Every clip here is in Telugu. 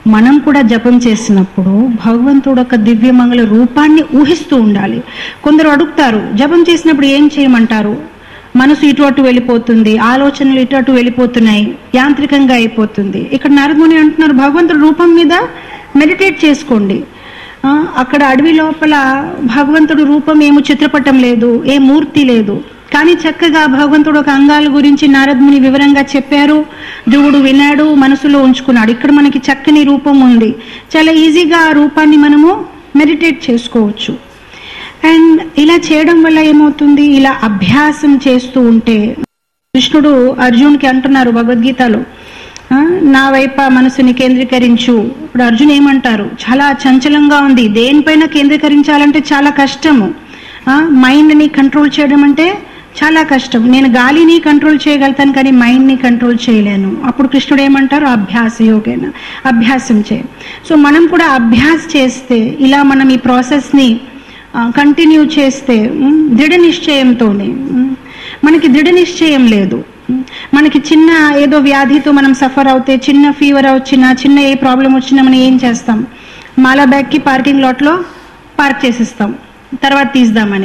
మనం కూడా జపం చేసినప్పుడు భగవంతుడు ఒక దివ్యమంగళ రూపాన్ని ఊహిస్తూ ఉండాలి కొందరు అడుగుతారు జపం చేసినప్పుడు ఏం చేయమంటారు మనసు ఇటు అటు వెళ్ళిపోతుంది ఆలోచనలు ఇటు అటు వెళ్ళిపోతున్నాయి యాంత్రికంగా అయిపోతుంది ఇక్కడ నారదముని అంటున్నారు భగవంతుడు రూపం మీద మెడిటేట్ చేసుకోండి ఆ, అక్కడ అడవి లోపల భగవంతుడు రూపం ఏమో చిత్రపటం లేదు ఏ మూర్తి లేదు కానీ చక్కగా భగవంతుడు ఒక అంగాల గురించి నారదముని వివరంగా చెప్పారు ధ్రువుడు వినాడు మనసులో ఉంచుకున్నాడు ఇక్కడ మనకి చక్కని రూపం ఉంది చాలా ఈజీగా ఆ రూపాన్ని మనము మెడిటేట్ చేసుకోవచ్చు అండ్ ఇలా చేయడం వల్ల ఏమవుతుంది ఇలా అభ్యాసం చేస్తూ ఉంటే కృష్ణుడు అర్జున్కి అంటున్నారు భగవద్గీతలో ఆ, నా వైపు ఆ మనసుని కేంద్రీకరించు ఇప్పుడు అర్జున్ ఏమంటారు చాలా చంచలంగా ఉంది దేనిపైన కేంద్రీకరించాలంటే చాలా కష్టము మైండ్ని కంట్రోల్ చేయడం అంటే చాలా కష్టం నేను గాలిని కంట్రోల్ చేయగలుగుతాను కానీ మైండ్ని కంట్రోల్ చేయలేను అప్పుడు కృష్ణుడు ఏమంటారు అభ్యాస యోగేన అభ్యాసం చే సో మనం కూడా అభ్యాస చేస్తే ఇలా మనం ఈ ప్రాసెస్ని కంటిన్యూ చేస్తే ఉమ్, దృఢ నిశ్చయంతోనే ఉమ్, మనకి దృఢ నిశ్చయం లేదు ఉమ్, మనకి చిన్న ఏదో వ్యాధితో మనం సఫర్ అవుతే చిన్న ఫీవర్ వచ్చినా చిన్న ఏ ప్రాబ్లం వచ్చినా మనం ఏం చేస్తాం మాలా బ్యాగ్కి పార్కింగ్ లాట్లో పార్క్ చేసిస్తాం తర్వాత తీద్దామని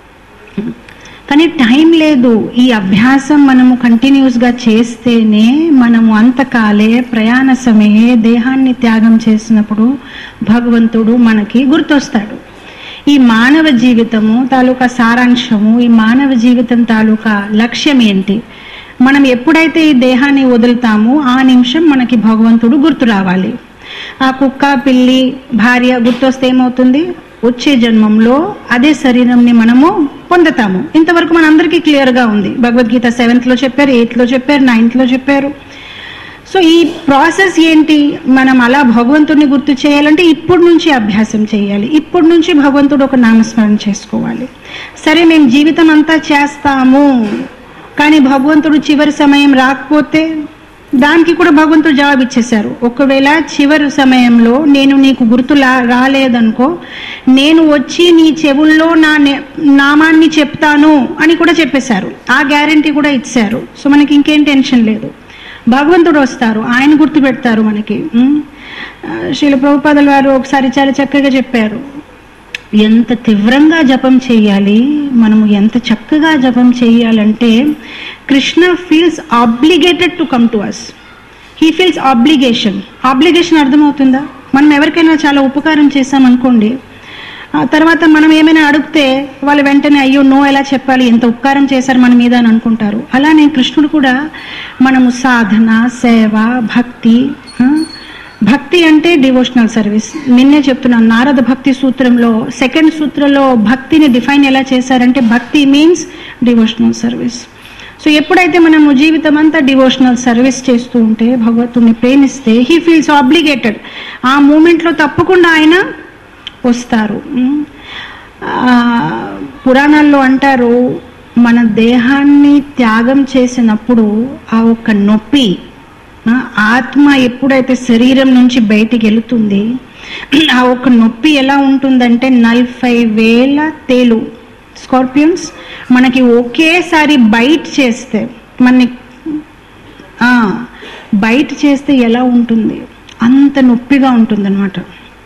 కానీ టైం లేదు ఈ అభ్యాసం మనము కంటిన్యూస్ గా చేస్తేనే మనము అంతకాలే ప్రయాణ సమయే దేహాన్ని త్యాగం చేసినప్పుడు భగవంతుడు మనకి గుర్తొస్తాడు ఈ మానవ జీవితము తాలూకా సారాంశము ఈ మానవ జీవితం తాలూకా లక్ష్యం ఏంటి మనం ఎప్పుడైతే ఈ దేహాన్ని వదులుతామో ఆ నిమిషం మనకి భగవంతుడు గుర్తు రావాలి ఆ కుక్క పిల్లి భార్య గుర్తొస్తే ఏమవుతుంది వచ్చే జన్మంలో అదే శరీరంని మనము పొందుతాము ఇంతవరకు మనందరికీ క్లియర్ గా ఉంది భగవద్గీత సెవెంత్ లో చెప్పారు ఎయిత్ లో చెప్పారు నైన్త్ లో చెప్పారు సో ఈ ప్రాసెస్ ఏంటి మనం అలా భగవంతుడిని గుర్తు చేయాలంటే ఇప్పటి నుంచి అభ్యాసం చేయాలి ఇప్పటి నుంచి భగవంతుడు ఒక నామస్మరణ చేసుకోవాలి సరే మేము జీవితం అంతా చేస్తాము కానీ భగవంతుడు చివరి సమయం రాకపోతే దానికి కూడా భగవంతుడు జవాబు ఇచ్చేశారు ఒకవేళ చివరి సమయంలో నేను నీకు గుర్తు లా- రాలేదనుకో నేను వచ్చి నీ చెవుల్లో నా నే- నామాన్ని చెప్తాను అని కూడా చెప్పేశారు ఆ గ్యారంటీ కూడా ఇచ్చారు సో మనకి ఇంకేం టెన్షన్ లేదు భగవంతుడు వస్తారు ఆయన గుర్తు పెడతారు మనకి ఉమ్. ఆ, శ్రీల ప్రభుపాదుల వారు ఒకసారి చాలా చక్కగా చెప్పారు ఎంత తీవ్రంగా జపం చేయాలి మనము ఎంత చక్కగా జపం చేయాలంటే Krishna feels obligated to come to us he feels obligation obligation అర్థమవుతుందా మనం ఎవరికైనా చాలా ఉపకారం చేశామనుకోండి ఆ తర్వాత మనం ఏమైనా అడిగితే వాళ్ళు వెంటనే అయ్యో నో ఎలా చెప్పాలి ఎంత ఉపకారం చేశారు మన మీద అని అనుకుంటారు అలానే కృష్ణుడు కూడా మనము సాధన సేవ భక్తి ఆ, భక్తి అంటే డివోషనల్ సర్వీస్ నిన్నే చెప్తున్నాను నారద భక్తి సూత్రంలో సెకండ్ సూత్రంలో భక్తిని డిఫైన్ ఎలా చేశారంటే భక్తి మీన్స్ డివోషనల్ సర్వీస్ సో ఎప్పుడైతే మనము జీవితం అంతా డివోషనల్ సర్వీస్ చేస్తూ ఉంటే భగవంతుని ప్రేమిస్తే హీ ఫీల్స్ ఆబ్లిగేటెడ్ ఆ మూమెంట్లో తప్పకుండా ఆయన వస్తారు ఉమ్. ఆ, పురాణాల్లో అంటారు మన దేహాన్ని త్యాగం చేసినప్పుడు ఆ ఒక్క నొప్పి ఆ, ఆత్మ ఎప్పుడైతే శరీరం నుంచి బయటికి వెళుతుంది ఆ ఒక్క నొప్పి ఎలా ఉంటుందంటే నలభై వేల తేలు స్కార్పియన్స్ మనకి ఒకేసారి బైట్ చేస్తే మనని ఆ, బయట చేస్తే ఎలా ఉంటుంది అంత నొప్పిగా ఉంటుందన్నమాట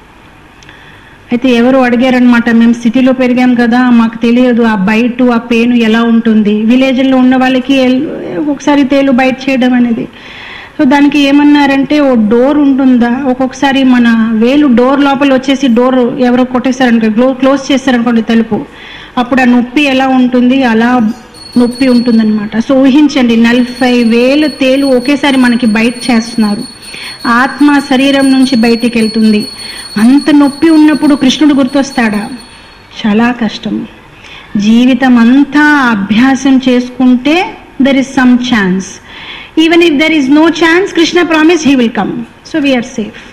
అయితే ఎవరు అడిగారనమాట మేము సిటీలో పెరిగాం కదా మాకు తెలియదు ఆ బయట ఆ పెయిన్ ఎలా ఉంటుంది విలేజ్లో ఉన్న వాళ్ళకి ఎల్- ఒక్కొక్కసారి తేలు బయట చేయడం అనేది సో దానికి ఏమన్నారంటే ఓ డోర్ ఉంటుందా ఒక్కొక్కసారి మన వేలు డోర్ లోపల వచ్చేసి డోర్ ఎవరో కొట్టేశారనుకో క్లో క్లోజ్ చేశారనుకోండి తలుపు అప్పుడు ఆ నొప్పి ఎలా ఉంటుంది అలా నొప్పి ఉంటుందన్నమాట సో ఊహించండి నలభై వేల తేలు ఒకేసారి మనకి బయట చేస్తున్నారు ఆత్మ శరీరం నుంచి బయటికి వెళ్తుంది అంత నొప్పి ఉన్నప్పుడు కృష్ణుడు గుర్తొస్తాడా చాలా కష్టం జీవితం అంతా అభ్యాసం చేసుకుంటే there is some chance even if there is no chance Krishna promise he will come so we are safe